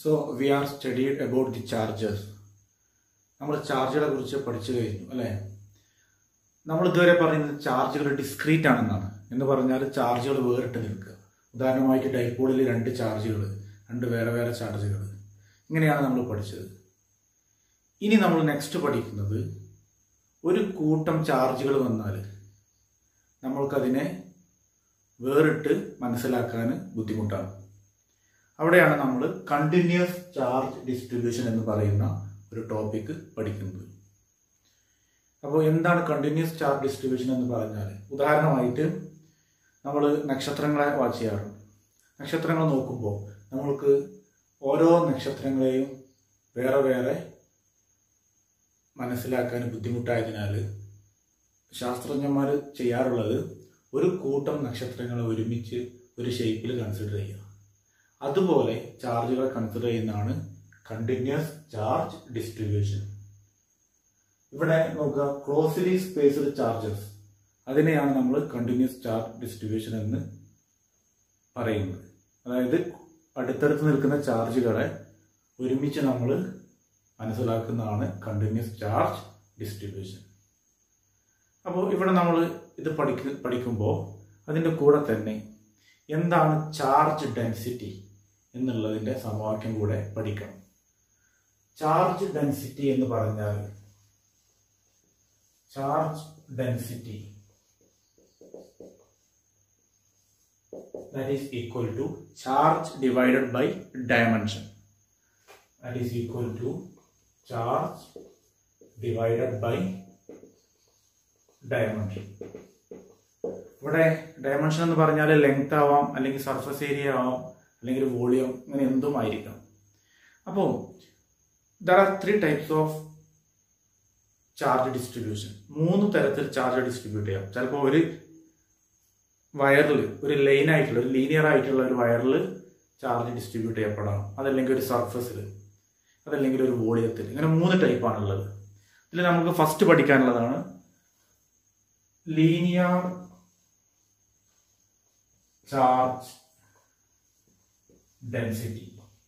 so we are studied about the charges നമ്മൾ ചാർജുകളെ കുറിച്ച് പഠിച്ചു കഴിഞ്ഞു അല്ലേ നമ്മൾ ഇതുവരെ പറയുന്നത് ചാർജുകൾ ഡിസ്ക്രീറ്റ് ആണെന്നാണ് എന്ന് പറഞ്ഞാൽ ചാർജുകൾ വേറിട്ട് നിൽക്കുക ഉദാഹരണമായിട്ട് ഡൈപോളിൽ രണ്ട് ചാർജുകൾ രണ്ട് വേറെ വേറെ ചാർജുകൾ ഇങ്ങനെയാണ് നമ്മൾ പഠിച്ചത് ഇനി നമ്മൾ നെക്സ്റ്റ് പഠിക്കുന്നത് ഒരു കൂട്ടം ചാർജുകൾ വന്നാൽ നമ്മൾക്കതിനെ വേറിട്ട് മനസ്സിലാക്കാൻ ബുദ്ധിമുട്ടാണ് അവിടെയാണ് നമ്മൾ കണ്ടിന്യൂസ് ചാർജ് ഡിസ്ട്രിബ്യൂഷൻ എന്ന് പറയുന്ന ഒരു ടോപ്പിക്ക് പഠിക്കുന്നത് അപ്പോൾ എന്താണ് കണ്ടിന്യൂസ് ചാർജ് ഡിസ്ട്രിബ്യൂഷൻ എന്ന് പറഞ്ഞാൽ ഉദാഹരണമായിട്ട് നമ്മൾ നക്ഷത്രങ്ങളെ വാച്ച് ചെയ്യാറുണ്ട് നക്ഷത്രങ്ങൾ നോക്കുമ്പോൾ നമ്മൾക്ക് ഓരോ നക്ഷത്രങ്ങളെയും വേറെ വേറെ മനസ്സിലാക്കാൻ ബുദ്ധിമുട്ടായതിനാൽ ശാസ്ത്രജ്ഞന്മാർ ചെയ്യാറുള്ളത് ഒരു കൂട്ടം നക്ഷത്രങ്ങളെ ഒരുമിച്ച് ഒരു ഷേപ്പിൽ കൺസിഡർ ചെയ്യുക അതുപോലെ ചാർജുകളെ കൺസിഡർ ചെയ്യുന്നതാണ് കണ്ടിന്യൂസ് ചാർജ് ഡിസ്ട്രിബ്യൂഷൻ ഇവിടെ നോക്കുക ക്ലോസ്ലി സ്പേസ്ഡ് ചാർജസ് അതിനെയാണ് നമ്മൾ കണ്ടിന്യൂസ് ചാർജ് ഡിസ്ട്രിബ്യൂഷൻ എന്ന് പറയുന്നത് അതായത് അടുത്തടുത്ത് നിൽക്കുന്ന ചാർജുകളെ ഒരുമിച്ച് നമ്മൾ മനസ്സിലാക്കുന്നതാണ് കണ്ടിന്യൂസ് ചാർജ് ഡിസ്ട്രിബ്യൂഷൻ അപ്പോൾ ഇവിടെ നമ്മൾ ഇത് പഠിക്ക പഠിക്കുമ്പോൾ അതിൻ്റെ കൂടെ തന്നെ എന്താണ് ചാർജ് ഡെൻസിറ്റി എന്നുള്ളതിൻ്റെ സമവാക്യം കൂടെ പഠിക്കണം ചാർജ് ഡെൻസിറ്റി എന്ന് പറഞ്ഞാൽ charge density that is equal to charge divided by dimension that is equal to charge divided by dimension ഇവിടെ ഡയമെൻഷൻ എന്ന് പറഞ്ഞാൽ ലെങ്ത് ആവാം അല്ലെങ്കിൽ സർഫസ് ഏരിയ ആവാം അല്ലെങ്കിൽ വോളിയം ഇങ്ങനെ എന്തും ആയിരിക്കാം അപ്പോൾ there are three types of charge distribution മൂന്ന് തരത്തിൽ ചാർജ് ഡിസ്ട്രിബ്യൂട്ട് ചെയ്യാം ചിലപ്പോൾ ഒരു വയറിൽ ഒരു ലൈൻ ആയിട്ടുള്ള ഒരു ലീനിയർ ആയിട്ടുള്ള ഒരു വയറിൽ ചാർജ് ഡിസ്ട്രിബ്യൂട്ട് ചെയ്യപ്പെടാം അതല്ലെങ്കിൽ ഒരു സർഫസിൽ അതല്ലെങ്കിൽ ഒരു വോളിയത്തിൽ ഇങ്ങനെ മൂന്ന് ടൈപ്പാണുള്ളത് ഇതിൽ നമുക്ക് ഫസ്റ്റ് പഠിക്കാനുള്ളതാണ് ലീനിയർ ചാർജ് ഡെൻസിറ്റി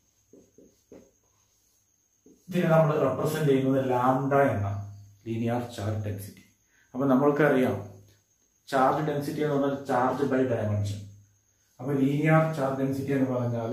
ഇതിനെ നമ്മൾ റെപ്രസെന്റ് ചെയ്യുന്നത് ലാംഡ എന്നാണ് ലീനിയർ ചാർജ് ഡെൻസിറ്റി അപ്പൊ നമ്മൾക്കറിയാം ചാർജ് ഡെൻസിറ്റി എന്ന് പറഞ്ഞാൽ ചാർജ് ബൈ ഡയമെൻഷൻ അപ്പൊ ലീനിയർ ചാർജ് ഡെൻസിറ്റി എന്ന് പറഞ്ഞാൽ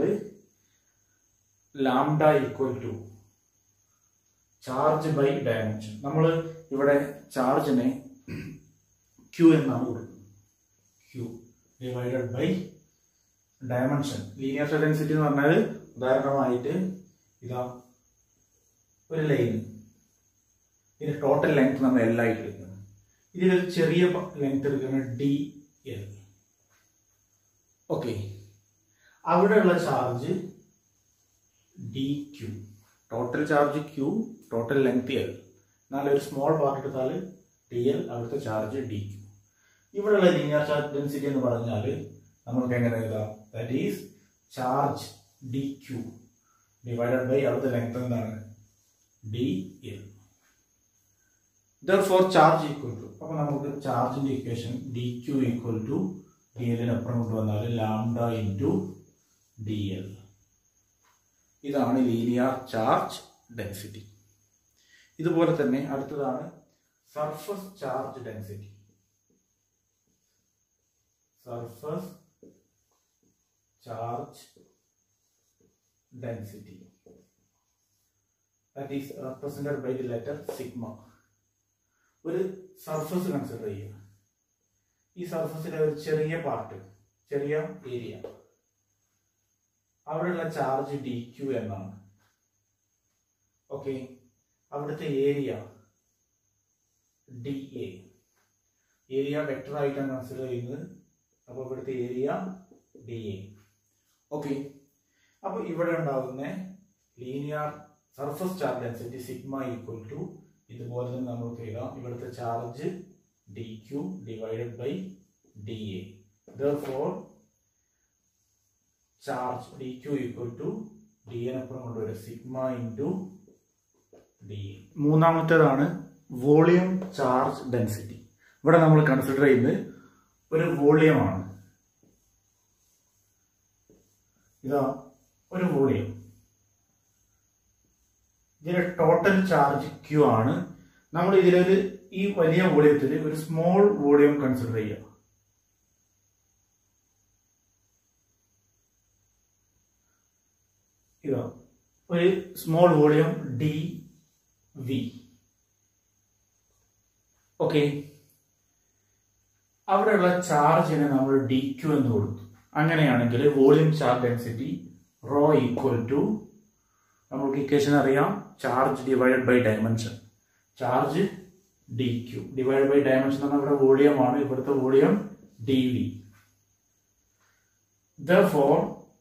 lambda equal to charge by dimension നമ്മൾ ഇവിടെ ചാർജിനെ ക്യൂ എന്നാണ് കൊടുക്കുന്നത് Q divided by dimension linear charge density എന്ന് പറഞ്ഞാൽ ഉദാഹരണമായിട്ട് ഇതാ ഒരു ലൈൻ ഇതിന്റെ ടോട്ടൽ ലെങ്ത് നമ്മൾ എൽ ആയിട്ട് എടുക്കുന്നത് ഇതിലൊരു ചെറിയ ലെങ്ത് എടുക്കുന്നത് ഡി എൽ ഓക്കെ അവിടെയുള്ള charge D Q total charge Q total length L എന്നാൽ ഒരു സ്മോൾ പാർട്ട് എടുത്താൽ ഡി എൽ അവിടുത്തെ ചാർജ് ഡി ക്യൂ ഇവിടെയുള്ള ലീനിയർ ചാർജ് ഡെൻസിറ്റി എന്ന് പറഞ്ഞാൽ നമുക്ക് എങ്ങനെ എഴുതാം that is charge D Q divided by അവിടുത്തെ ലെങ്ത് എന്താണ് D L for charge equal to അപ്പൊ നമുക്ക് ചാർജിന്റെ equation D Q equal to D എല്ലിനപ്പുറം കൊണ്ടുവന്നാൽ ലാംഡ ഇൻറ്റു ഡി എൽ ഇതാണ് ലീനിയർ ചാർജ് ഡെൻസിറ്റി ഇതുപോലെ തന്നെ അടുത്തതാണ് surface charge density surface charge density that is represented by the letter sigma ഒരു സർഫസ് കൺസിഡർ ചെയ്യുക ഈ സർഫസിലെ ഒരു ചെറിയ പാർട്ട് ചെറിയ ഏരിയ അവിടെയുള്ള ചാർജ് ഡി ക്യു എന്നാണ് ഓക്കെ അവിടുത്തെ area D A area vector ആയിട്ടാണ് കൺസിഡർ ചെയ്യുന്നത് അപ്പോൾ ഇവിടുത്തെ ഏരിയ ഡി എ ഓക്കെ അപ്പോൾ ഇവിടെ ഉണ്ടാകുന്ന linear surface charge density sigma equal to ഇതുപോലെ തന്നെ നമുക്ക് എഴുതാം ഇവിടുത്തെ charge D Q divided by D A for charge D Q equal to D എനപ്പുറം കൊണ്ടുവരും സിഗ്മ ഇൻറ്റു ഡി എ മൂന്നാമത്തേതാണ് വോളിയം ചാർജ് ഡെൻസിറ്റി ഇവിടെ നമ്മൾ കൺസിഡർ ചെയ്യുന്നത് ഒരു വോളിയമാണ് ഇതാ ഒരു വോളിയം ഇതിന്റെ ടോട്ടൽ ചാർജ് ക്യൂ ആണ് നമ്മൾ ഇതിലൊരു ഈ വലിയ വോളിയത്തിൽ ഒരു സ്മോൾ വോളിയം കൺസിഡർ ചെയ്യുക ഇതാ ഒരു small volume D V okay അവിടെയുള്ള ചാർജിനെ നമ്മൾ ഡി ക്യു എന്ന് കൊടുത്തു അങ്ങനെയാണെങ്കിൽ volume charge density rho equal to നമുക്ക് ഇക്വേഷൻ അറിയാം charge divided by dimension charge D Q divide by dimension എന്ന് പറഞ്ഞാൽ ഇവിടെ വോളിയം ആണ് ഇവിടുത്തെ volume D V for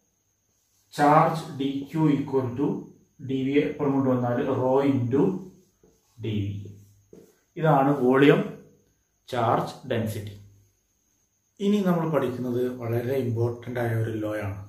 charge D Q equal to D V എപ്പോഴും കൊണ്ടുവന്നാൽ റോ ഇൻറ്റു ഡി വി ഇതാണ് വോളിയം ചാർജ് ഡെൻസിറ്റി ഇനി നമ്മൾ പഠിക്കുന്നത് വളരെ ഇമ്പോർട്ടൻ്റ് ആയ ഒരു ലോ ആണ്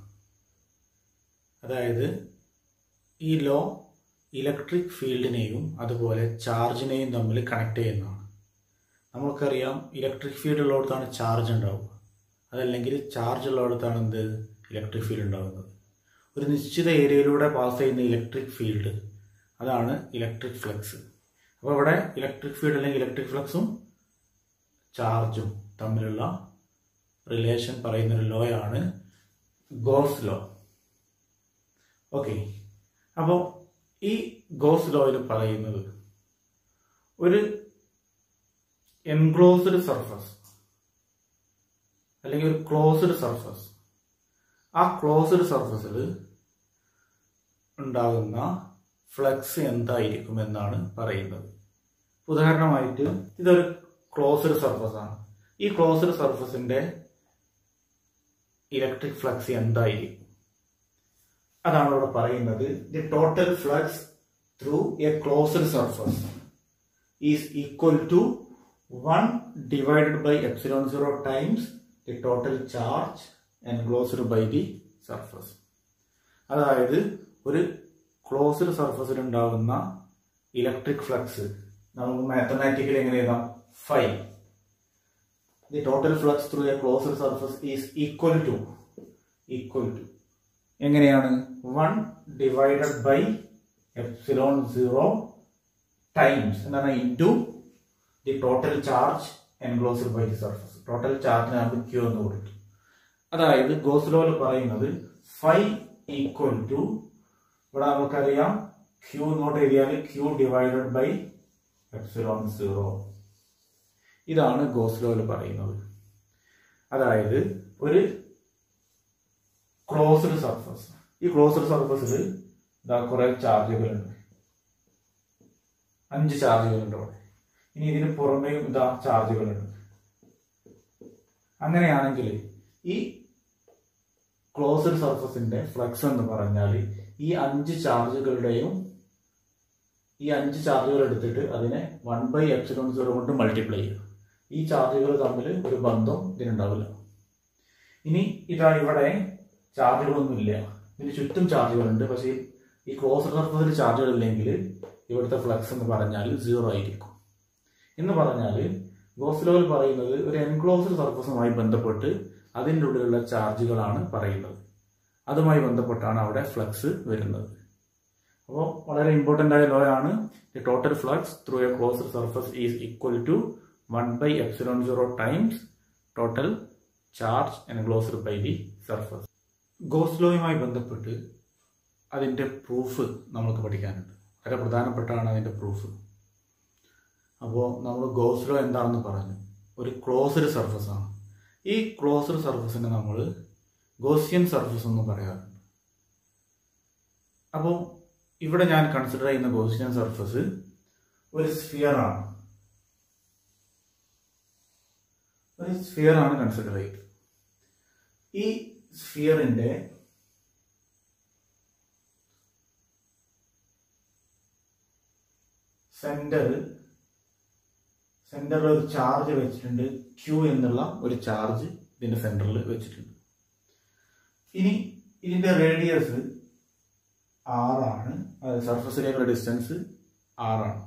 അതായത് ഈ ലോ ഇലക്ട്രിക് ഫീൽഡിനെയും അതുപോലെ ചാർജിനെയും തമ്മിൽ കണക്ട് ചെയ്യുന്നതാണ് നമുക്കറിയാം ഇലക്ട്രിക് ഫീൽഡ് ഉള്ളിടത്താണ് ചാർജ് ഉണ്ടാവുക അതല്ലെങ്കിൽ ചാർജ് ഉള്ളിടത്താണ് എന്ത് ഇലക്ട്രിക് ഫീൽഡ് ഉണ്ടാകുന്നത് ഒരു നിശ്ചിത ഏരിയയിലൂടെ പാസ് ചെയ്യുന്ന ഇലക്ട്രിക് ഫീൽഡ് അതാണ് ഇലക്ട്രിക് ഫ്ലക്സ് അപ്പോൾ ഇവിടെ ഇലക്ട്രിക് ഫീൽഡ് അല്ലെങ്കിൽ ഇലക്ട്രിക് ഫ്ലക്സും ചാർജും തമ്മിലുള്ള റിലേഷൻ പറയുന്ന ഒരു ലോ ആണ് ഗോസ് ലോ ഓക്കെ അപ്പോൾ ഈ ഗോസ് ലോയിൽ പറയുന്നത് ഒരു എൻക്ലോസ്ഡ് സർഫസ് അല്ലെങ്കിൽ ഒരു ക്ലോസ്ഡ് സർഫസ് ആ ക്ലോസ്ഡ് സർഫസിൽ ഉണ്ടാകുന്ന ഫ്ലക്സ് എന്തായിരിക്കും എന്നാണ് പറയുന്നത് ഉദാഹരണമായിട്ട് ഇതൊരു ക്ലോസ്ഡ് സർഫസ് ആണ് ഈ ക്ലോസ്ഡ് സർഫസിന്റെ ഇലക്ട്രിക് ഫ്ലക്സ് എന്തായിരിക്കും അതാണ് ഇവിടെ പറയുന്നത് the total flux through a closed surface is equal to one divided by epsilon zero times the total charge enclosed by the surface അതായത് ഒരു ക്ലോസ്ഡ് സർഫസിൽ ഉണ്ടാകുന്ന ഇലക്ട്രിക് ഫ്ലക്സ് നമുക്ക് മാത്തമാറ്റിക്കലി എങ്ങനെ എഴുതാം phi the total flux through a closed surface is equal to equal to എങ്ങനെയാണ് one divided by epsilon zero times എന്താണ് into the total charge enclosed by the surface total charge നമുക്ക് Q എന്ന് കൊടുത്തു അതായത് ഗോസ്ലോയിൽ പറയുന്നത് five equal to ഇവിടെ നമുക്കറിയാം Q naught എഴുതിയാൽ Q divided by epsilon zero ഇതാണ് ഗോസ്ലോയിൽ പറയുന്നത് അതായത് ഒരു ക്ലോസ്ഡ് സർഫസ് ഈ ക്ലോസ്ഡ് സർഫസിൽ ഇതാ കുറെ ചാർജുകളുണ്ട് അഞ്ച് ചാർജുകളുണ്ട് അവിടെ ഇനി ഇതിന് പുറമേ ഇതാ ചാർജുകളുണ്ട് അങ്ങനെയാണെങ്കിൽ ഈ ക്ലോസ്ഡ് സർഫസിന്റെ ഫ്ലക്സ് എന്ന് പറഞ്ഞാൽ ഈ അഞ്ച് ചാർജുകളുടെയും ഈ അഞ്ച് ചാർജുകൾ എടുത്തിട്ട് അതിനെ വൺ ബൈ എപ്സിലോൺ സീറോ കൊണ്ട് മൾട്ടിപ്ലൈ ചെയ്യുക ഈ ചാർജുകൾ തമ്മിൽ ഒരു ബന്ധം ഇതിനുണ്ടാവില്ല ഇനി ഇതാ ഇവിടെ ചാർജുകളൊന്നുമില്ല ഇതിന് ചുറ്റും ചാർജുകളുണ്ട് പക്ഷേ ഈ ക്ലോസ്ഡ് സർഫസിൽ ചാർജുകൾ ഇല്ലെങ്കിൽ ഇവിടുത്തെ ഫ്ലക്സ് എന്ന് പറഞ്ഞാൽ സീറോ ആയിരിക്കും എന്ന് പറഞ്ഞാൽ ഗോസ്ലോയിൽ പറയുന്നത് ഒരു എൻക്ലോസ്ഡ് സർഫസുമായി ബന്ധപ്പെട്ട് അതിൻ്റെ ഉള്ളിലുള്ള ചാർജുകളാണ് പറയുന്നത് അതുമായി ബന്ധപ്പെട്ടാണ് അവിടെ ഫ്ലക്സ് വരുന്നത് അപ്പോൾ വളരെ ഇമ്പോർട്ടൻ്റ് ആയ ലോ ആണ് the total flux through a closed surface is equal to one by epsilon zero times total charge enclosed by the surface ഗോസ്ലോയുമായി ബന്ധപ്പെട്ട് അതിൻ്റെ പ്രൂഫ് നമുക്ക് പഠിക്കാനുണ്ട് വളരെ പ്രധാനപ്പെട്ടാണ് അതിൻ്റെ പ്രൂഫ് അപ്പോൾ നമ്മൾ ഗോസ്ലോ എന്താണെന്ന് പറഞ്ഞു ഒരു ക്ലോസ്ഡ് സർഫസ് ആണ് ഈ ക്ലോസ്ഡ് സർഫസിനെ നമ്മൾ ഗോസിയൻ സർഫസ് എന്ന് പറയാറുണ്ട് അപ്പോൾ ഇവിടെ ഞാൻ കൺസിഡർ ചെയ്യുന്ന ഗോസിയൻ സർഫസ് ഒരു സ്ഫിയർ ആണ് ഒരു സ്ഫിയർ ആണ് കൺസിഡർ ചെയ്തത് ഈ സ്ഫിയറിന്റെ സെന്റർ സെന്ററിൽ ഒരു ചാർജ് വെച്ചിട്ടുണ്ട് ക്യൂ എന്നുള്ള ഒരു ചാർജ് ഇതിന്റെ സെന്ററിൽ വെച്ചിട്ടുണ്ട് ഇനി ഇതിന്റെ റേഡിയസ് ആറാണ് സർഫസിലേക്കുള്ള ഡിസ്റ്റൻസ് ആറാണ്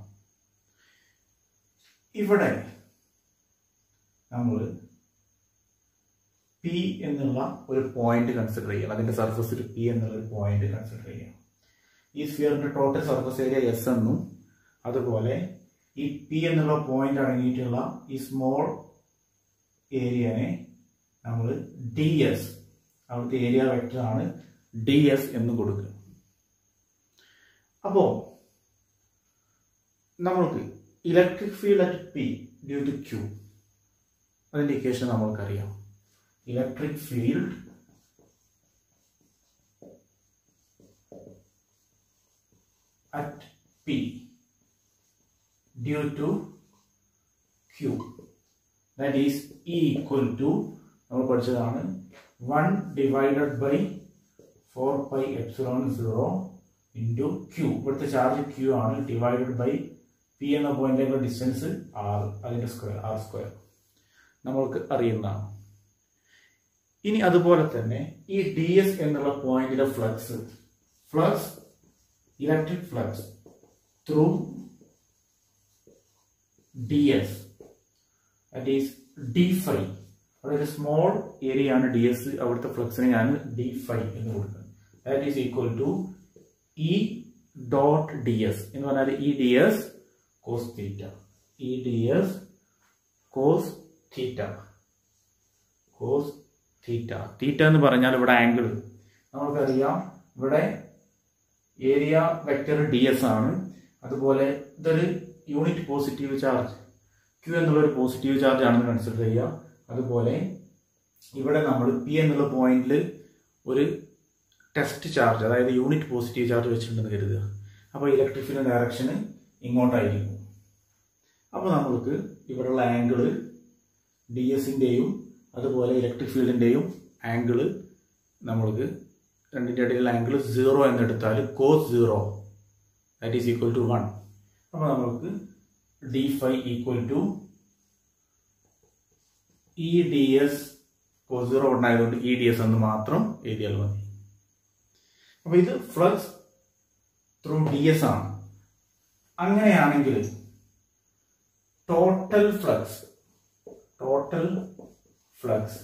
ഇവിടെ നമ്മൾ പി എന്നുള്ള ഒരു പോയിന്റ് കൺസിഡർ ചെയ്യണം അതിന്റെ സർഫസിൽ പി എന്നുള്ള ഒരു പോയിന്റ് കൺസിഡർ ചെയ്യണം ഈ സ്ഫിയറിന്റെ ടോട്ടൽ സർഫസ് ഏരിയ എസ് എന്നും അതുപോലെ ഈ പി എന്നുള്ള പോയിന്റ് അടങ്ങിയിട്ടുള്ള ഈ സ്മോൾ ഏരിയനെ നമ്മൾ ഡി എസ് അവിടുത്തെ ഏരിയ വെക്ടർ ആണ് ഡി എസ് എന്ന് കൊടുക്കുക അപ്പോ നമ്മൾക്ക് electric field at P due to Q അതിന്റെ ഇക്വേഷൻ നമ്മൾക്കറിയാം electric field at P due to Q that is E equal to നമ്മൾ പഠിച്ചതാണ് one divided by four pi epsilon zero into Q ഇവിടുത്തെ charge Q ആണ് divided by P എന്ന പോയിന്റിന്റെ distance R അതിന്റെ square R square നമ്മൾക്ക് അറിയുന്നതാണ് ഇനി അതുപോലെ തന്നെ ഈ ഡി എസ് എന്നുള്ള പോയിന്റിലെ flux flux electric flux through ds that is d phi അതൊരു സ്മോൾ ഏരിയ ആണ് ഡി എസ് അവിടുത്തെ ഫ്ലക്സിനെ ഞാൻ ഡി ഫൈ എന്ന് കൊടുക്കുന്നത് that is equal to E dot D S എന്ന് പറഞ്ഞാൽ E D S cos theta E D S cos theta cos theta theta എന്ന് പറഞ്ഞാൽ ഇവിടെ ആംഗിൾ നമുക്കറിയാം ഇവിടെ ഏരിയ വെക്ടർ ഡി എസ് ആണ് അതുപോലെ ഇതൊരു യൂണിറ്റ് പോസിറ്റീവ് ചാർജ് ക്യൂ എന്നുള്ള ഒരു പോസിറ്റീവ് ചാർജ് ആണെന്ന് കൺസിഡർ ചെയ്യുക അതുപോലെ ഇവിടെ നമ്മൾ പി എന്നുള്ള പോയിന്റിൽ ഒരു ടെസ്റ്റ് ചാർജ് അതായത് യൂണിറ്റ് പോസിറ്റീവ് ചാർജ് വെച്ചിട്ടുണ്ടെന്ന് കരുതുക അപ്പോൾ ഇലക്ട്രിക് ഫീൽഡ് ഡയറക്ഷന് ഇങ്ങോട്ടായിരിക്കും അപ്പോൾ നമ്മൾക്ക് ഇവിടെയുള്ള ആംഗിള് ഡി എസിൻ്റെയും അതുപോലെ ഇലക്ട്രിക് ഫീൽഡിൻ്റെയും ആംഗിള് നമ്മൾക്ക് രണ്ടിൻ്റെ ഇടയിലുള്ള ആംഗിൾ സീറോ എന്നെടുത്താൽ cos zero that is equal to one അപ്പോൾ നമുക്ക് D phi equal to E D S cos zero ഉണ്ടായതുകൊണ്ട് ഇ ഡി എസ് എന്ന് മാത്രം എഴുതിയാൽ മതി അപ്പോൾ ഇത് ഫ്ലക്സ് ത്രൂ ഡി എസ് ആണ് അങ്ങനെയാണെങ്കിൽ total flux total flux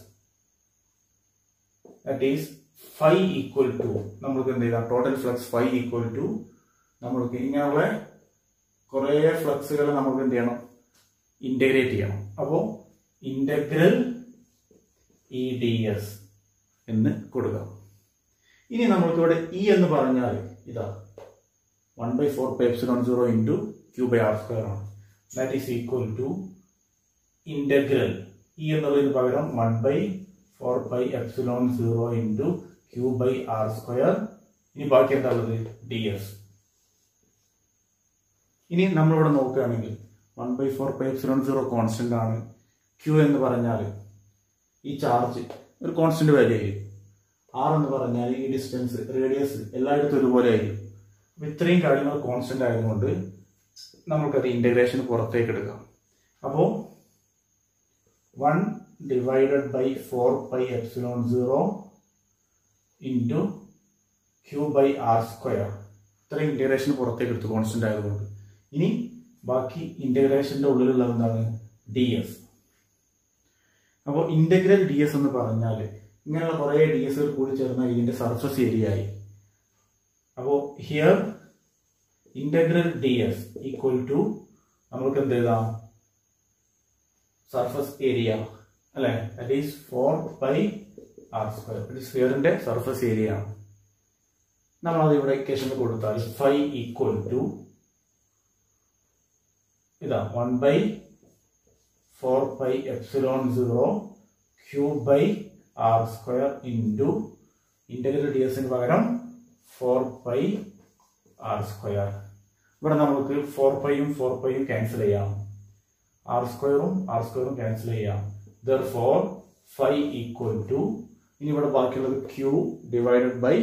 that is phi equal to നമ്മൾക്ക് എന്ത് ചെയ്യാം total flux phi equal to നമ്മൾക്ക് ഇങ്ങനെയുള്ള കുറേ ഫ്ലക്സുകൾ നമുക്ക് എന്ത് ചെയ്യണം ഇന്റഗ്രേറ്റ് ചെയ്യണം അപ്പോൾ ഇന്റഗ്രൽ ഇ ഡി എസ് എന്ന് കൊടുക്കാം ഇനി നമ്മൾക്ക് ഇവിടെ ഇ എന്ന് പറഞ്ഞാൽ ഇതാ one by four pi epsilon zero into Q by R square ആണ് that is equal to integral E എന്നുള്ളതിന് പകരം one by four pi epsilon zero into Q by R square ഇനി ബാക്കി എന്താ ഉള്ളത് ഡി എസ് ഇനി നമ്മളിവിടെ നോക്കുകയാണെങ്കിൽ one by four pi epsilon zero constant ആണ് ക്യൂ എന്ന് പറഞ്ഞാൽ ഈ ചാർജ് ഒരു കോൺസ്റ്റന്റ് വാല്യൂ ആയിരിക്കും ആർ എന്ന് പറഞ്ഞാൽ ഈ ഡിസ്റ്റൻസ് റേഡിയസ് എല്ലായിടത്തും ഒരുപോലെ ആയിരിക്കും അപ്പൊ ഇത്രയും കാര്യങ്ങൾ കോൺസ്റ്റന്റ് ആയതുകൊണ്ട് നമുക്കത് ഇന്റഗ്രേഷൻ പുറത്തേക്ക് എടുക്കാം അപ്പോൾ one divided by four pi epsilon zero into Q by R square ഇത്രയും ഇന്റഗ്രേഷൻ പുറത്തേക്ക് എടുത്തു കോൺസ്റ്റന്റ് ആയതുകൊണ്ട് ഇനി ബാക്കി ഇന്റഗ്രേഷന്റെ ഉള്ളിലുള്ള എന്താണ് ഡി എസ് അപ്പോൾ ഇന്റഗ്രൽ ഡി എസ് എന്ന് പറഞ്ഞാൽ ഇങ്ങനെയുള്ള കുറേ ഡി എസുകൾ കൂടി ചേർന്ന ഇതിന്റെ സർഫസ് ഏരിയ ആയി അപ്പോൾ here integral D S equal to നമുക്ക് എന്ത് എഴുതാം സർഫസ് ഏരിയ അല്ലെ that is four by R square ഇത് സ്ഫിയറിന്റെ സർഫസ് ഏരിയ ആണ് നമ്മൾ അത് ഇവിടെ ഇക്വേഷനിൽ കൊടുത്താൽ ഫൈ ഈക്വൽ ടു ഇതാ one by four by epsilon zero Q by R square into integral D എസിന് പകരം ഫോർ ബൈ ആർ സ്ക്വയർ ഇവിടെ നമുക്ക് ഫോർ പൈയും ഫോർ പൈയും ക്യാൻസൽ ചെയ്യാം ആർ സ്ക്വയറും ആർ സ്ക്വയറും ക്യാൻസൽ ചെയ്യാം therefore phi equal to ഇനി ഇവിടെ ബാക്കിയുള്ളത് Q divided by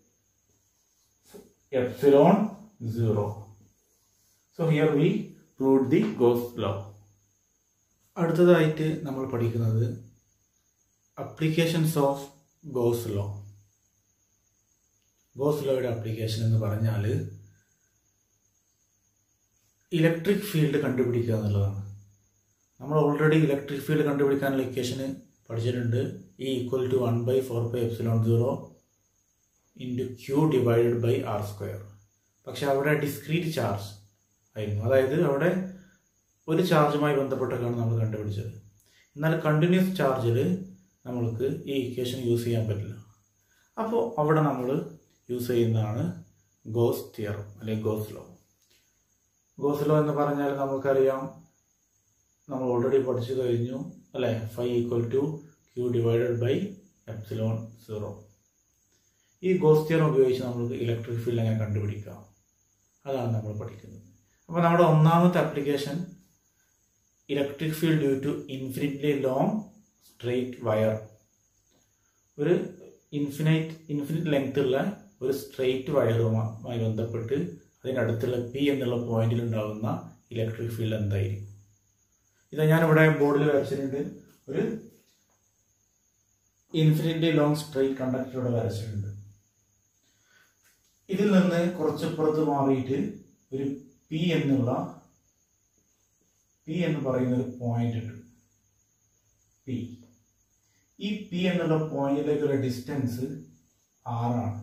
epsilon zero so here we prove the Gauss law അടുത്തതായിട്ട് നമ്മൾ പഠിക്കുന്നത് applications of Gauss law Gauss ലോയുടെ application എന്ന് പറഞ്ഞാൽ ഇലക്ട്രിക് ഫീൽഡ് കണ്ടുപിടിക്കുക എന്നുള്ളതാണ് നമ്മൾ ഓൾറെഡി ഇലക്ട്രിക് ഫീൽഡ് കണ്ടുപിടിക്കാനുള്ള ഇക്വേഷന് പഠിച്ചിട്ടുണ്ട് ഈ equal to one by four by epsilon zero into Q divided by R square പക്ഷെ അവിടെ ഡിസ്ക്രീറ്റ് ചാർജ് ആയിരുന്നു അതായത് അവിടെ ഒരു ചാർജുമായി ബന്ധപ്പെട്ടൊക്കെയാണ് നമ്മൾ കണ്ടുപിടിച്ചത് എന്നാൽ കണ്ടിന്യൂസ് ചാർജിൽ നമ്മൾക്ക് ഈ ഇക്വേഷൻ യൂസ് ചെയ്യാൻ പറ്റില്ല അപ്പോൾ അവിടെ നമ്മൾ യൂസ് ചെയ്യുന്നതാണ് ഗോസ് തിയറം അല്ലെങ്കിൽ ഗോസ് ലോ ഗോസ് ലോ എന്ന് പറഞ്ഞാൽ നമുക്കറിയാം നമ്മൾ ഓൾറെഡി പഠിച്ചു കഴിഞ്ഞു അല്ലേ phi equal to Q divided by epsilon zero ഈ ഗോസ് തിയറം ഉപയോഗിച്ച് നമുക്ക് ഇലക്ട്രിക് ഫീൽഡ് എങ്ങനെ കണ്ടുപിടിക്കാം അതാണ് നമ്മൾ പഠിക്കുന്നത് അപ്പോൾ നമ്മുടെ ഒന്നാമത്തെ application electric field due to infinitely long straight wire ഒരു ഇൻഫിനൈറ്റ് ഇൻഫിനിറ്റ് ലെങ്ത് ഉള്ള ഒരു സ്ട്രെയിറ്റ് വയറുമായി ബന്ധപ്പെട്ട് അതിനടുത്തുള്ള പി എന്നുള്ള പോയിന്റിൽ ഉണ്ടാകുന്ന ഇലക്ട്രിക് ഫീൽഡ് എന്തായിരിക്കും ഇത് ഞാനിവിടെ ബോർഡിൽ വരച്ചിട്ടുണ്ട് ഒരു ഇൻഫിനിറ്റ്ലി ലോങ് സ്ട്രെയിറ്റ് കണ്ടക്ടർ ഇവിടെ വരച്ചിട്ടുണ്ട് ഇതിൽ നിന്ന് കുറച്ചപ്പുറത്ത് മാറിയിട്ട് ഒരു പി എന്നുള്ള പി എന്ന് പറയുന്ന ഒരു പോയിന്റ് ഉണ്ട് പി ഈ പി എന്നുള്ള പോയിന്റിലേക്കുള്ള ഡിസ്റ്റൻസ് ആറാണ്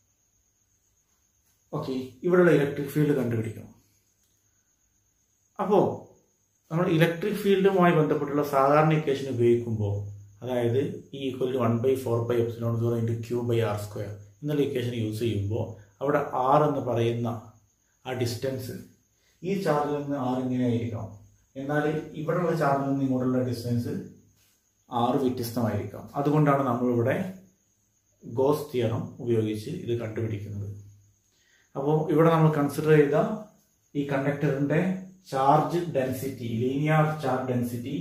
ഓക്കെ ഇവിടെയുള്ള ഇലക്ട്രിക് ഫീൽഡ് കണ്ടുപിടിക്കണം അപ്പോൾ നമ്മൾ ഇലക്ട്രിക് ഫീൽഡുമായി ബന്ധപ്പെട്ടുള്ള സാധാരണ ഇക്വേഷൻ ഉപയോഗിക്കുമ്പോൾ അതായത് ഈ equal to one by four by epsilon zero into Q by R square എന്നുള്ള ഇക്വേഷൻ യൂസ് ചെയ്യുമ്പോൾ അവിടെ ആർ എന്ന് പറയുന്ന ആ ഡിസ്റ്റൻസ് ഈ ചാർജിൽ നിന്ന് ആർ ഇങ്ങനെ ആയിരിക്കാം എന്നാൽ ഇവിടെയുള്ള ചാർജിൽ നിന്ന് ഇങ്ങോട്ടുള്ള ഡിസ്റ്റൻസ് ആറ് വ്യത്യസ്തമായിരിക്കാം അതുകൊണ്ടാണ് നമ്മളിവിടെ ഗോസ് തിയറം ഉപയോഗിച്ച് ഇത് കണ്ടുപിടിക്കുന്നത് അപ്പോൾ ഇവിടെ നമ്മൾ കൺസിഡർ ചെയ്ത ഈ കണ്ടക്ടറിന്റെ charge density linear charge density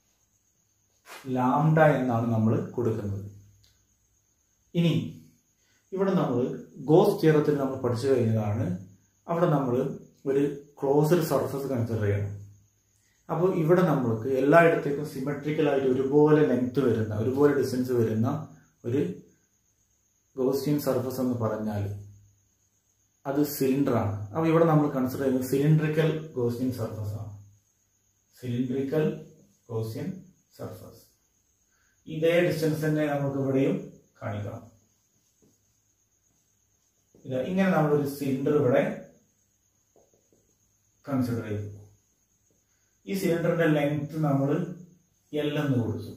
lambda എന്നാണ് നമ്മൾ കൊടുക്കുന്നത് ഇനി ഇവിടെ നമ്മൾ ഗോസ് തിയറത്തിൽ നമ്മൾ പഠിച്ചു കഴിഞ്ഞതാണ് അവിടെ നമ്മൾ ഒരു ക്ലോസ്ഡ് സർഫസ് കൺസിഡർ ചെയ്യണം അപ്പോൾ ഇവിടെ നമ്മൾക്ക് എല്ലായിടത്തേക്കും സിമെട്രിക്കൽ ആയിട്ട് ഒരുപോലെ ലെങ്ത് വരുന്ന ഒരുപോലെ ഡിസ്റ്റൻസ് വരുന്ന ഒരു ഗോസ്റ്റിയൻ സർഫസ് എന്ന് പറഞ്ഞാൽ അത് സിലിണ്ടർ ആണ് അപ്പോൾ ഇവിടെ നമ്മൾ കൺസിഡർ ചെയ്യുന്നത് സിലിണ്ടറിക്കൽ ഗോസ്റ്റിയൻ സർഫസ് ആണ് സിലിണ്ടറിക്കൽ ഗോസ്റ്റിയൻ സർഫസ് ഇതേ ഡിസ്റ്റൻസ് തന്നെ നമുക്ക് ഇവിടെയും കാണിക്കാം ഇതാ ഇങ്ങനെ നമ്മളൊരു സിലിണ്ടർ ഇവിടെ കൺസിഡർ ചെയ്തു ഈ സിലിണ്ടറിന്റെ ലെങ്ത് നമ്മൾ എൽ എന്ന് കൊടുത്തു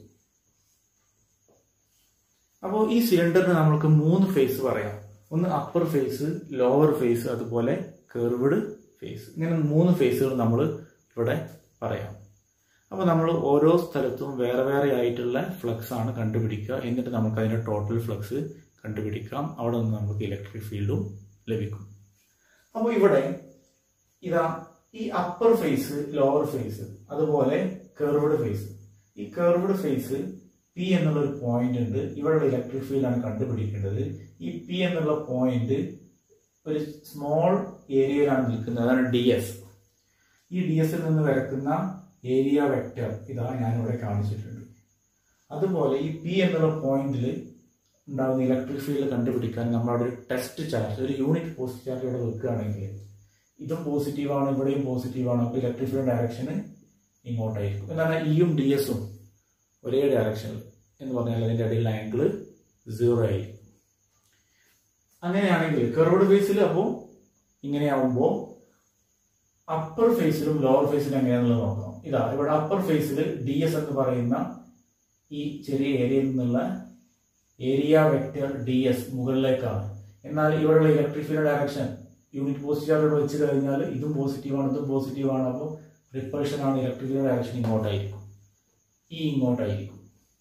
അപ്പോൾ ഈ സിലിണ്ടറിന് നമ്മൾക്ക് മൂന്ന് ഫേസ് പറയാം ഒന്ന് അപ്പർ ഫേസ് ലോവർ ഫേസ് അതുപോലെ കെർവ്ഡ് ഫേസ് ഇങ്ങനെ മൂന്ന് ഫേസുകൾ നമ്മൾ ഇവിടെ പറയാം അപ്പോൾ നമ്മൾ ഓരോ സ്ഥലത്തും വേറെ വേറെ ആയിട്ടുള്ള ഫ്ലക്സ് ആണ് കണ്ടുപിടിക്കുക എന്നിട്ട് നമുക്ക് അതിന്റെ ടോട്ടൽ ഫ്ലക്സ് കണ്ടുപിടിക്കാം അവിടെ നിന്ന് നമുക്ക് ഇലക്ട്രിക് ഫീൽഡും ലഭിക്കും അപ്പോൾ ഇവിടെ ഇതാ ഈ അപ്പർ ഫേസ് ലോവർ ഫേസ് അതുപോലെ കെർവ്ഡ് ഫേസ് ഈ കെർവ്ഡ് ഫേസ് പി എന്നുള്ള ഒരു പോയിന്റ് ഉണ്ട് ഇവിടെയുള്ള ഇലക്ട്രിക് ഫീൽഡ് ആണ് കണ്ടുപിടിക്കേണ്ടത് ഈ പി എന്നുള്ള പോയിന്റ് ഒരു സ്മോൾ ഏരിയയിലാണ് നിൽക്കുന്നത് അതാണ് ഡി എസ് ഈ ഡി എസിൽ നിന്ന് വരക്കുന്ന ഏരിയ വെക്റ്റർ ഇതാ ഞാനിവിടെ കാണിച്ചിട്ടുണ്ട് അതുപോലെ ഈ പി എന്നുള്ള പോയിന്റിൽ ഉണ്ടാകുന്ന ഇലക്ട്രിക് ഫീൽഡ് കണ്ടുപിടിക്കാൻ നമ്മൾ അവിടെ ഒരു ടെസ്റ്റ് ചാർജ് ഒരു യൂണിറ്റ് പോസിറ്റീവ് ചാർജ് ഇവിടെ വെക്കുകയാണെങ്കിൽ ഇതും പോസിറ്റീവാണ് ഇവിടെയും പോസിറ്റീവാണ് അപ്പോൾ ഇലക്ട്രിക് ഫീൽഡ് ഡയറക്ഷന് ഇങ്ങോട്ടായിരിക്കും എന്നാൽ ഇയും ഡി എസും ഒരേ ഡയറക്ഷനിൽ എന്ന് പറഞ്ഞാൽ അതിൻ്റെ ഇടയിൽ ആംഗിൾ സീറോ ആയിരിക്കും അങ്ങനെയാണെങ്കിൽ കർവ്ഡ് ഫേസിൽ അപ്പോൾ ഇങ്ങനെയാവുമ്പോൾ അപ്പർ ഫേസിലും ലോവർ ഫേസിലും എങ്ങനെയാണെന്നുള്ളത് നോക്കാം ഇതാ ഇവിടെ അപ്പർ ഫേസിൽ ഡി എസ് എന്ന് പറയുന്ന ഈ ചെറിയ ഏരിയയിൽ നിന്നുള്ള ഏരിയ വെക്റ്റർ ഡി എസ് മുകളിലേക്കാണ് എന്നാൽ ഇവിടെയുള്ള electric field direction unit positive ഇവിടെ വെച്ച് കഴിഞ്ഞാൽ ഇതും പോസിറ്റീവാണ് ഇതും പോസിറ്റീവാണ് അപ്പോൾ റിപ്പൾഷൻ ആണ് ഇലക്ട്രിക് ഫീൽഡ് ഡയറക്ഷൻ ഇങ്ങോട്ടായിരിക്കും ഈ ഇങ്ങോട്ടായിരിക്കും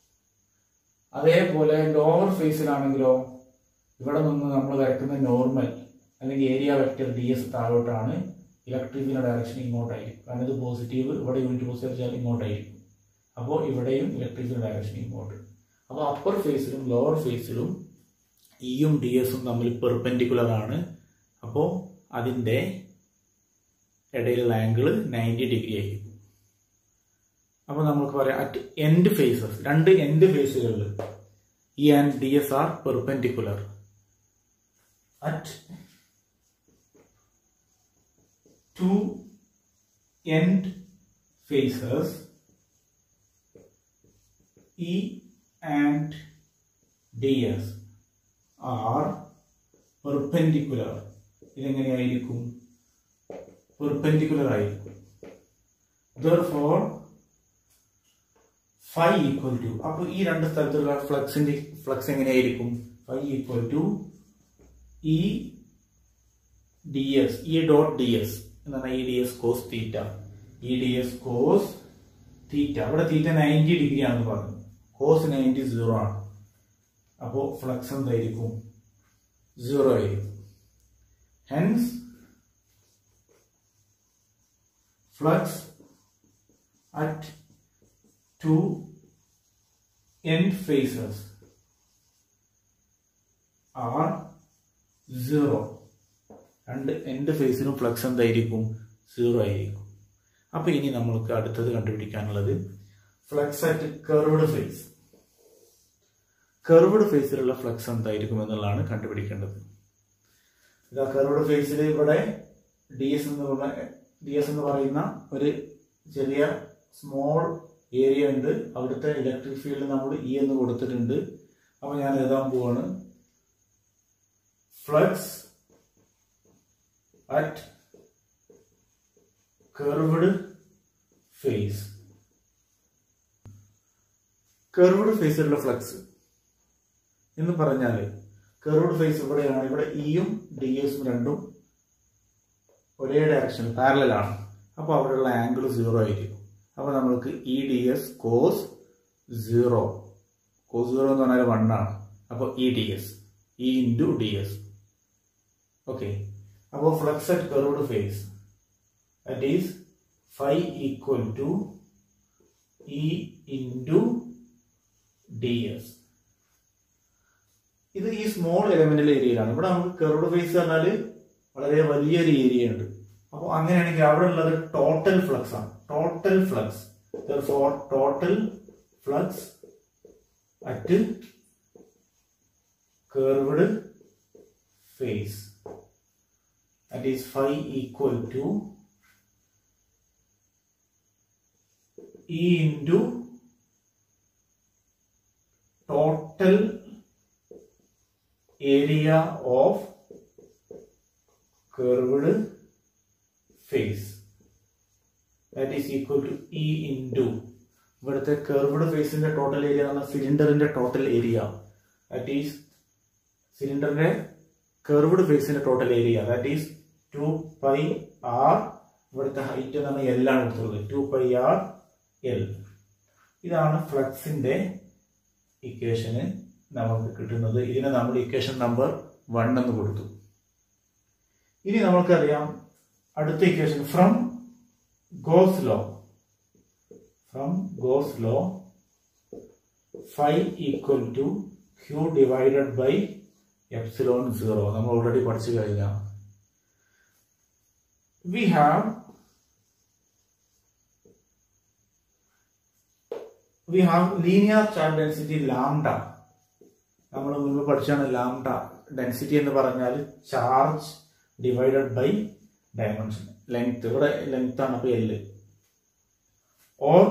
അതേപോലെ ലോവർ ഫേസിലാണെങ്കിലോ ഇവിടെ നിന്ന് നമ്മൾ വരയ്ക്കുന്ന നോർമൽ അല്ലെങ്കിൽ ഏരിയ വെക്റ്റർ ഡി എസ് താഴോട്ടാണ് ഇലക്ട്രിക് ഫീൽഡ് ഡയറക്ഷൻ ഇങ്ങോട്ടായിരിക്കും കാരണം ഇത് പോസിറ്റീവ് ഇവിടെ യൂണിറ്റ് പോസിറ്റീവ് വെച്ചാൽ ഇങ്ങോട്ടായിരിക്കും അപ്പോൾ ഇവിടെയും ഇലക്ട്രിക് ഫീൽഡ് ഡയറക്ഷൻ ഇങ്ങോട്ട് അപ്പോൾ അപ്പർ ഫേസിലും ലോവർ ഫേസിലും ഇയും ഡി എസും തമ്മിൽ പെർപെൻഡിക്കുലർ ആണ് അപ്പോൾ അതിൻ്റെ ഇടയിലുള്ള ആംഗിൾ നയൻറ്റി ഡിഗ്രി ആയിരിക്കും അപ്പോൾ നമുക്ക് പറയാം അറ്റ് എൻഡ് ഫേസസ് രണ്ട് എൻഡ് ഫേസുകളിൽ E and D S are perpendicular at to end faces E and D S are perpendicular ഇതെങ്ങനെയായിരിക്കും പെർപെൻഡിക്കുലർ ആയിരിക്കും therefore ഫൈ ഈക്വൽ ടു അപ്പോൾ ഈ രണ്ട് സ്ഥലത്തുള്ള ഫ്ലക്സിന്റെ ഫ്ലക്സ് എങ്ങനെയായിരിക്കും phi equal to E D S E dot D S എന്താണ് E D S cos theta E D S cos theta അവിടെ തീറ്റ നയൻറ്റി ഡിഗ്രി ആണെന്ന് പറഞ്ഞു കോസ് നയൻറ്റി സീറോ ആണ് അപ്പോൾ ഫ്ലക്സ് എന്തായിരിക്കും സീറോ ആയിരിക്കും hence flux at two end faces are zero രണ്ട് end ഫേസിനും ഫ്ലക്സ് എന്തായിരിക്കും സീറോ ആയിരിക്കും അപ്പൊ ഇനി നമ്മൾക്ക് അടുത്തത് കണ്ടുപിടിക്കാനുള്ളത് flux at curved face curved ഫേസിലുള്ള ഫ്ലക്സ് എന്തായിരിക്കും എന്നുള്ളതാണ് കണ്ടുപിടിക്കേണ്ടത് ഇതാ കർവ്ഡ് ഫേസിൽ ഇവിടെ ഡി എസ് എന്ന് പറഞ്ഞ ഡി എസ് എന്ന് പറയുന്ന ഒരു ചെറിയ സ്മോൾ ഏരിയ ഉണ്ട് അവിടുത്തെ ഇലക്ട്രിക് ഫീൽഡ് നമ്മൾ ഇ എന്ന് കൊടുത്തിട്ടുണ്ട് അപ്പൊ ഞാൻ എഴുതാൻ പോവാണ് flux at curved face curved ഫേസിലുള്ള ഫ്ലക്സ് എന്ന് പറഞ്ഞാൽ കർവ്ഡ് ഫേസ് ഇവിടെയാണ് ഇവിടെ ഇയും ഡി എസും രണ്ടും ഒരേ ഡയറക്ഷൻ പാരലൽ ആണ് അപ്പോൾ അവിടെയുള്ള ആംഗിൾ സീറോ ആയിരിക്കും അപ്പോൾ നമ്മൾക്ക് E D S cos zero cos zero എന്ന് പറഞ്ഞാൽ വൺ ആണ് അപ്പോൾ E D S E into D S okay അപ്പോൾ flux at curved face that is phi equal to E into D S ഇത് ഈ സ്മോൾ എലമെന്റിലെ ഏരിയയിലാണ് ഇവിടെ നമുക്ക് കർവ്ഡ് ഫേസ് പറഞ്ഞാൽ വളരെ വലിയൊരു ഏരിയ ഉണ്ട് അപ്പോൾ അങ്ങനെയാണെങ്കിൽ അവിടെ ഉള്ളത് ടോട്ടൽ ഫ്ലക്സ് ആണ് total flux for total flux at curved face that is phi equal to E into total area of curved face that is equal to E into ഇവിടുത്തെ കർവ്ഡ് ഫേസിന്റെ ടോട്ടൽ ഏരിയ എന്ന സിലിണ്ടറിന്റെ total area that is സിലിണ്ടറിന്റെ curved ഫേസിന്റെ total area that is two pi R ഇവിടുത്തെ height എന്നാണ് L ആണ് കൊടുത്തുള്ളത് ടു പൈ ആർ എൽ ഇതാണ് ഫ്ലക്സിന്റെ ഇക്വേഷന് നമുക്ക് കിട്ടുന്നത് ഇതിനെ നമ്മൾ ഇക്വേഷൻ നമ്പർ വൺ എന്ന് കൊടുത്തു ഇനി നമ്മൾക്കറിയാം അടുത്ത equation from Gauss law from Gauss law phi equal to Q divided by epsilon zero നമ്മൾ ഓൾറെഡി പഠിച്ചു കഴിഞ്ഞാൽ we have we have linear charge density lambda നമ്മൾ മുൻപ് പഠിച്ചാണ് ലാംഡ ഡെൻസിറ്റി എന്ന് പറഞ്ഞാൽ charge divided by dimension length ഇവിടെ length ആണ് അപ്പൊ എല് ഓർ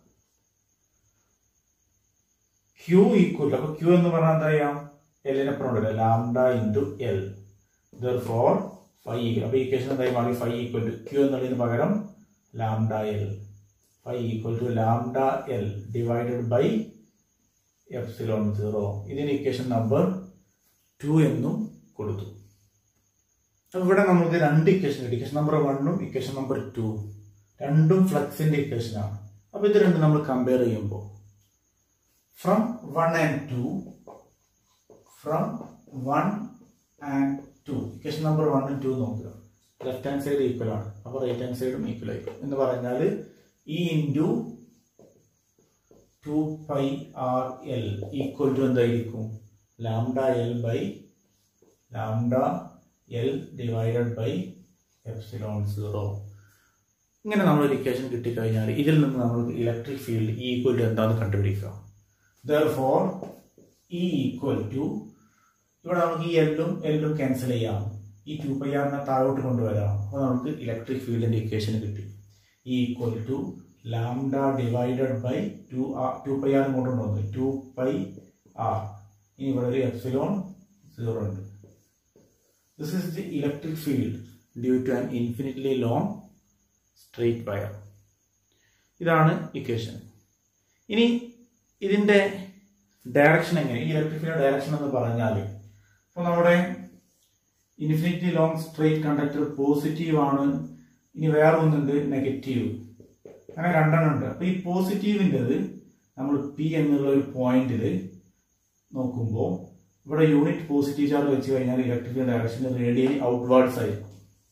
ക്യൂ ഈക്വൽ അപ്പൊ ക്യൂ എന്ന് പറഞ്ഞാൽ എന്താ ചെയ്യാം എല്ലിനെ പ്രൊണ്ടല്ല lambda into L for phi equal അപ്പൊ ഈക്വേഷൻ എന്തായി മാറി ഫൈവ് ഈക്വൽ ടു ക്യൂ എന്നുള്ളതിന് പകരം lambda L five equal to lambda L divided by epsilon zero ഇതിന് ഇക്വേഷൻ നമ്പർ ടു എന്നും കൊടുത്തു അപ്പൊ ഇവിടെ നമുക്ക് രണ്ട് ഇക്വേഷൻ കിട്ടി ഇക്വേഷൻ നമ്പർ വണ്ണും ഇക്വേഷൻ നമ്പർ ടു രണ്ടും ഫ്ലക്സിന്റെ ഇക്വേഷൻ ആണ് അപ്പൊ ഇത് രണ്ടും നമ്മൾ കമ്പയർ ചെയ്യുമ്പോൾ from one and two from one and two equation number വണ്ണും ടു നോക്കുക ലെഫ്റ്റ് ഹാൻഡ് സൈഡ് ഈക്വൽ ആണ് അപ്പൊ റൈറ്റ് ഹാൻഡ് സൈഡും ഈക്വൽ ആയിരിക്കും എന്ന് പറഞ്ഞാൽ E into two pi R L equal to എന്തായിരിക്കും lambda L by lambda L divided by epsilon zero ഇങ്ങനെ നമ്മൾ ഒരു ഇക്വേഷൻ കിട്ടിക്കഴിഞ്ഞാൽ ഇതിൽ നിന്ന് നമ്മൾ electric field E equal to എന്താണെന്ന് കണ്ടുപിടിക്കാം ദർഫോർ ഇ ഈക്വൽ ടു ഇവിടെ നമുക്ക് ഈ എല്ലും എല്ലും ക്യാൻസൽ ചെയ്യാം ഈ ടു പൈ ആറിനെ താഴോട്ട് കൊണ്ടുവരാം അപ്പോൾ നമുക്ക് ഇലക്ട്രിക് ഫീൽഡിന്റെ ഇക്വേഷൻ കിട്ടി E equal to lambda divided by two R two pi R ഇങ്ങോട്ട് കൊണ്ടുവന്നു ടു പൈ ആർ ഇനി ഇവിടെ ഒരു എപ്സിലോൺ സീറോ ഉണ്ട് this is the electric field due to an infinitely long straight wire ഇതാണ് ഇക്വേഷൻ ഇനി ഇതിൻ്റെ ഡയറക്ഷൻ എങ്ങനെ ഈ ഇലക്ട്രിക് ഫീൽഡ് ഡയറക്ഷൻ എന്ന് പറഞ്ഞാൽ ഇപ്പോൾ നമ്മുടെ infinity long straight conductor positive ആണ് ഇനി വേറെ ഒന്നുണ്ട് നെഗറ്റീവ് അങ്ങനെ രണ്ടെണ്ണം ഉണ്ട് അപ്പൊ ഈ പോസിറ്റീവിൻ്റെത് നമ്മൾ പി എന്നുള്ള ഒരു പോയിന്റിൽ നോക്കുമ്പോൾ ഇവിടെ യൂണിറ്റ് പോസിറ്റീവ് ചാർജ് വെച്ച് കഴിഞ്ഞാൽ ഇലക്ട്രിക്കൽ ഡയറക്ഷൻ റേഡിയലി ഔട്ട്വേർഡ്സ് ആയിരിക്കും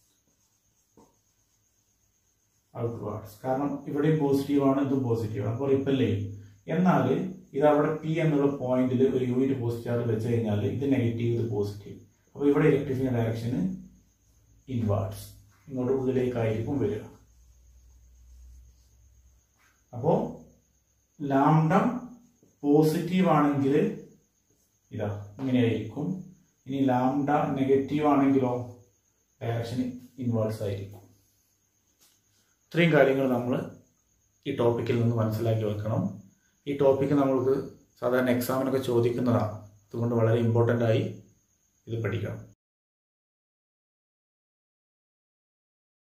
ഔട്ട്വേർഡ്സ് കാരണം ഇവിടെയും പോസിറ്റീവ് ആണ് ഇതും പോസിറ്റീവ് ആണ് അപ്പോൾ റിപ്പൽ ചെയ്യും എന്നാൽ ഇത് അവിടെ പി എന്നുള്ള പോയിന്റിൽ ഒരു യൂണിറ്റ് പോസിറ്റീവ് ചാർജ് വെച്ച് കഴിഞ്ഞാൽ ഇത് നെഗറ്റീവ് ഇത് പോസിറ്റീവ് അപ്പോൾ ഇവിടെ ഇലക്ട്രിക്കൽ ഡയറക്ഷന് ഇൻവേർട്സ് ഇങ്ങോട്ട് ഉള്ളിലേക്കായിരിക്കും വരിക അപ്പോൾ ലാംഡ പോസിറ്റീവ് ആണെങ്കിൽ ഇതാ ഇങ്ങനെയായിരിക്കും ഇനി ലാംഡ നെഗറ്റീവ് ആണെങ്കിലോ ഡയറക്ഷൻ ഇൻവേഴ്സ് ആയിരിക്കും ഇത്രയും കാര്യങ്ങൾ നമ്മൾ ഈ ടോപ്പിക്കിൽ നിന്ന് മനസ്സിലാക്കി വെക്കണം ഈ ടോപ്പിക്ക് നമ്മൾക്ക് സാധാരണ എക്സാമിനൊക്കെ ചോദിക്കുന്നതാണ് അതുകൊണ്ട് വളരെ ഇമ്പോർട്ടൻ്റ് ആയി ഇത് പഠിക്കണം